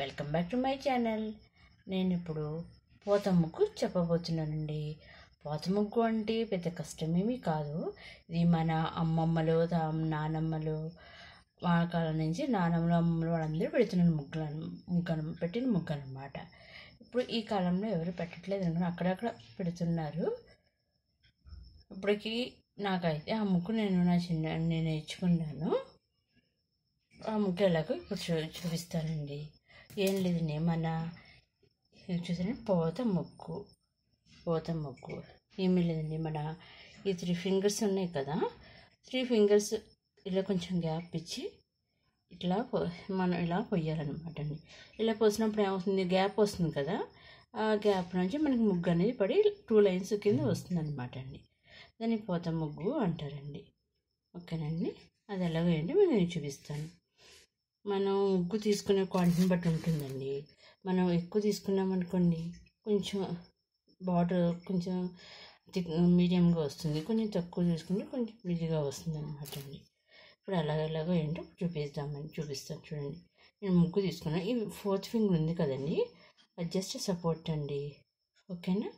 welcome back to my channel నేను ఇప్పుడు పోత ముగ్గు చెప్పబోతున్నానండి పోత ముగ్గు అంటే పెద్ద కష్టమేమీ కాదు ఇది మన అమ్మమ్మలు తా- నానమ్మలు వాళ్ళ కాలం నుంచి నానమ్మలు అమ్మమ్మలు వాళ్ళందరూ పెడుతున్నారు ముగ్గులు ముగ్గు పెట్టిన ముగ్గు అనమాట ఇప్పుడు ఈ కాలంలో ఎవరు పెట్టట్లేదు అనుకుని అక్కడక్కడ పెడుతున్నారు ఇప్పటికి నాకైతే ఆ ముగ్గు నేను నా చిన్న నేను నేర్చుకున్నాను ఆ ముగ్గు ఎలాగో ఇప్పుడు చూ చూపిస్తానండి ఏం లేదండి మన ఇది చూసారండి పోత ముగ్గు పోత ముగ్గు ఏమీ లేదండి మన ఈ త్రీ ఫింగర్స్ ఉన్నాయి కదా త్రీ ఫింగర్స్ ఇలా కొంచెం గ్యాప్ ఇచ్చి ఇట్లా పో- మనం ఇలా పొయ్యాలన్నమాట అండి ఇలా పోసినప్పుడు ఏమవుతుంది గ్యాప్ వస్తుంది కదా ఆ గ్యాప్ నుంచి మనకి ముగ్గు అనేది పడి టూ లైన్స్ కింద వస్తుంది అనమాట అండి దాన్ని పోత ముగ్గు అంటారండి ఓకేనండి అది ఎలాగో ఏంటి మీకు నేను చూపిస్తాను మనం ముగ్గు తీసుకునే క్వాంటిటీని బట్టి ఉంటుందండి మనం ఎక్కువ తీసుకున్నాం అనుకోండి కొంచెం బార్డర్ కొంచెం థిక్ మీడియంగా వస్తుంది కొంచెం తక్కువ తీసుకుంటే కొంచెం ఇదిగా వస్తుంది అనమాట అండి ఇప్పుడు అలాగ ఎలాగో ఏంటో చూపిస్తామని చూపిస్తాను చూడండి నేను ముగ్గు తీసుకున్నాను ఈ ఫోర్త్ ఫింగర్ ఉంది కదండి అది జస్ట్ సపోర్ట్ అండి ఓకేనా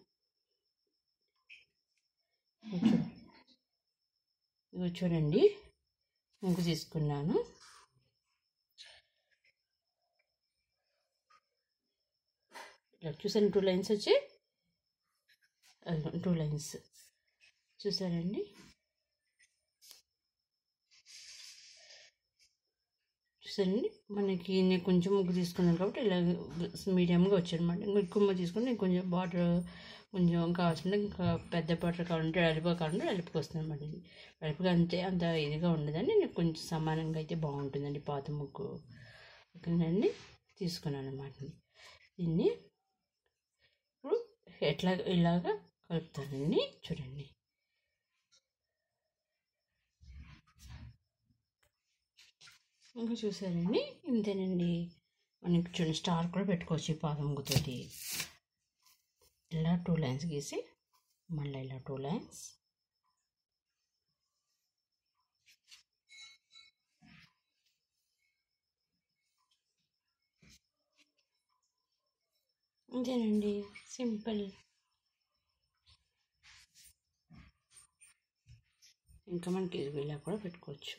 ఇగో చూడండి ఇగో చూడండి ముగ్గు తీసుకున్నాను ఇలా చూసాను టూ లైన్స్ వచ్చి టూ లైన్స్ చూసారండి చూసారండి మనకి నేను కొంచెం ముగ్గు తీసుకున్నాను కాబట్టి ఇలా మీడియంగా వచ్చానమాట ఇంకా ఎక్కువ ముగ్గు తీసుకుని నేను కొంచెం బార్డర్ కొంచెం కావాల్సిన ఇంకా పెద్ద బార్డర్ కావాలంటే అలుపుగా కావాలంటే అలుపుకి వస్తుంది అనమాట అలుపుగా అంతే అంత ఇదిగా ఉండదని నేను కొంచెం సమానంగా అయితే బాగుంటుందండి పాత ముగ్గు ఓకేనండి తీసుకున్నాను అనమాట దీన్ని ఇప్పుడు ఎట్లా ఇలాగా కలుపుతానండి చూడండి ఇంకా చూసారండి ఇంతేనండి మనకి చూడండి స్టార్ కూడా పెట్టుకోవచ్చు ఈ పాదం ముగ్గుతోటి ఇలా టూ లైన్స్ గీసి మళ్ళీ ఇలా టూ లైన్స్ అంతేనండి సింపుల్ ఇంకా మనకి ఇలా కూడా పెట్టుకోవచ్చు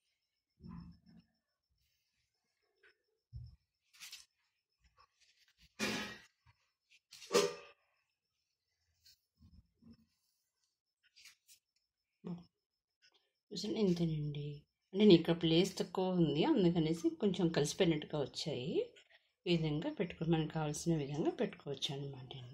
చూసాను ఇంతేనండి అంటే నేను ఇక్కడ ప్లేస్ తక్కువ ఉంది అందుకనేసి కొంచెం కలిసిపోయినట్టుగా వచ్చాయి ఈ విధంగా పెట్టుకో మనకు కావాల్సిన విధంగా పెట్టుకోవచ్చు అనమాట అండి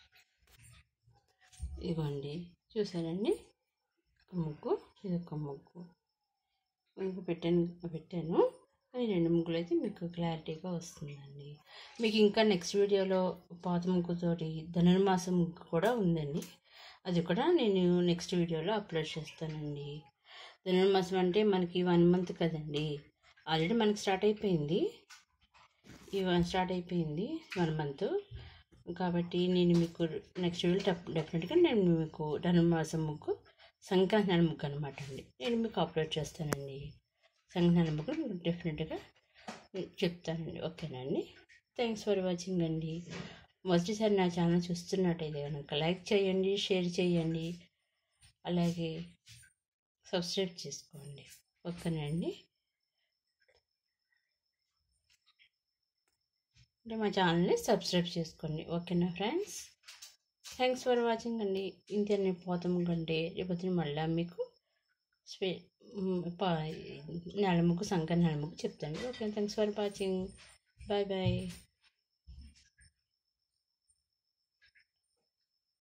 ఇదిగోండి చూసారండి ఒక ముగ్గు ఇది ఒక ముగ్గు మీకు పెట్టాను పెట్టాను కానీ రెండు ముగ్గులు అయితే మీకు క్లారిటీగా వస్తుందండి మీకు ఇంకా నెక్స్ట్ వీడియోలో పాత ముగ్గుతోటి ధనుర్మాసం ముగ్గు కూడా ఉందండి అది కూడా నేను నెక్స్ట్ వీడియోలో అప్లోడ్ చేస్తానండి ధనుర్మాసం అంటే మనకి వన్ మంత్ కదండి ఆల్రెడీ మనకి స్టార్ట్ అయిపోయింది ఈ వన్ స్టార్ట్ అయిపోయింది వన్ మంత్ కాబట్టి నేను మీకు నెక్స్ట్ వీడియో డెఫినెట్గా నేను మీకు ధనుర్మాసం ముగ్గు సంక్రాంతి ముగ్గు అనమాట అండి నేను మీకు అప్లోడ్ చేస్తానండి సంక్రాంతి ముగ్గు మీకు డెఫినెట్గా చెప్తానండి ఓకేనండి థ్యాంక్స్ ఫర్ వాచింగ్ అండి మొదటిసారి నా ఛానల్ చూస్తున్నట్టయితే కనుక లైక్ చేయండి షేర్ చేయండి అలాగే సబ్స్క్రైబ్ చేసుకోండి ఓకేనండి అంటే మా ఛానల్ని సబ్స్క్రైబ్ చేసుకోండి ఓకేనా ఫ్రెండ్స్ థ్యాంక్స్ ఫర్ వాచింగ్ అండి ఇంతనే పోతాం కంటే రేపొద్దున మళ్ళీ మీకు స్పే పా నెలముకు సంక్రాంతి నెలముకు చెప్తాను okay thanks for watching bye bye